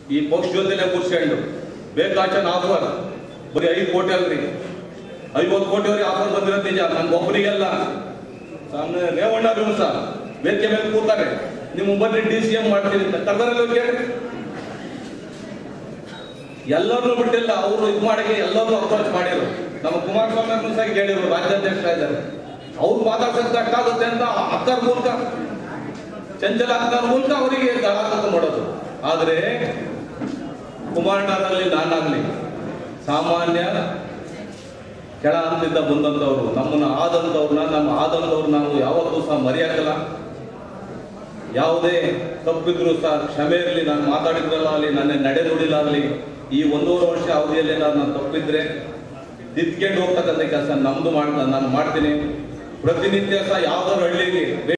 ಈ ಪಕ್ಷ ಜೊತೆಲೆ ಕೂರ್ಸ್ಕೊಂಡು ಬೇಕಾಚನ್ ಆಫರ್ ಬರೀ ಐದು ಕೋಟಿ ಅಲ್ರಿ ಐವತ್ತು ಕೋಟಿವರೆಗೆ ಆಫರ್ ಬಂದಿರೋದು ನಿಜ ನನ್ಗೆ ಒಬ್ಬರಿಗೆಲ್ಲ ಸಾಮ್ನೆ ರೇವಣ್ಣ ಅಭಿಮಸ ವೇದಿಕೆ ಮೇಲೆ ಕೂತಾರೆ ನಿಮ್ಮ ಬನ್ನಿ ಡಿ ಸಿ ಎಂ ಮಾಡ್ತೀನಿ ಅಂತ ಕರ್ದಾರಲ್ಲಿ ಕೇಳಿ ಎಲ್ಲರನ್ನೂ ಬಿಟ್ಟಿಲ್ಲ ಅವರು ಇದು ಮಾಡಿ ಎಲ್ಲರೂ ಅಪ್ರೋಚ್ ಮಾಡಿರು ನಮ್ಮ ಕುಮಾರಸ್ವಾಮಿ ಅವ್ರನ್ನೂ ಸಹ ಕೇಳಿರು ರಾಜ್ಯಾಧ್ಯಕ್ಷ ಇದ್ದಾರೆ ಅವ್ರು ಮಾತಾಡ್ಸಕ್ ಕಷ್ಟ ಆಗುತ್ತೆ ಅಂತ ಅಕ್ಕರ ಮೂಲಕ ಚಂಚಲ ಅಕ್ಕರ ಮೂಲಕ ಅವರಿಗೆ ದಳಾತ್ಮಕ ಮಾಡೋದು ಆದರೆ ಕುಮಾರಣ್ಣರಲ್ಲಿ ನಾನಾಗ್ಲಿ ಸಾಮಾನ್ಯ ಕೆಳ ಹಂತದಿಂದ ಬಂದಂಥವ್ರು ನಮ್ಮನ್ನ ಆದಂಥವ್ರನ್ನ ನಮ್ಮ ಆದಂಥವ್ರು ನಾವು ಯಾವತ್ತೂ ಸಹ ಮರೆಯಾಗಲ್ಲ ಯಾವುದೇ ತಪ್ಪಿದ್ರು ಸಹ ಕ್ಷಮೆ ಇರಲಿ ನಾನು ಮಾತಾಡಿದ್ರಲ್ಲಾಗಲಿ ನನ್ನ ನಡೆ ನುಡಿಲಾಗಲಿ ಈ ಒಂದೂವರೆ ವರ್ಷ ಅವಧಿಯಲ್ಲಿ ನಾನು ತಪ್ಪಿದ್ರೆ ತಿದ್ಕೊಂಡು ಹೋಗ್ತಕ್ಕಂಥ ಕೆಲಸ ನಮ್ದು ಮಾಡ್ ನಾನು ಮಾಡ್ತೀನಿ ಪ್ರತಿನಿತ್ಯ ಸಹ ಯಾವ್ದಾದ್ರು ಹಳ್ಳಿಗೆ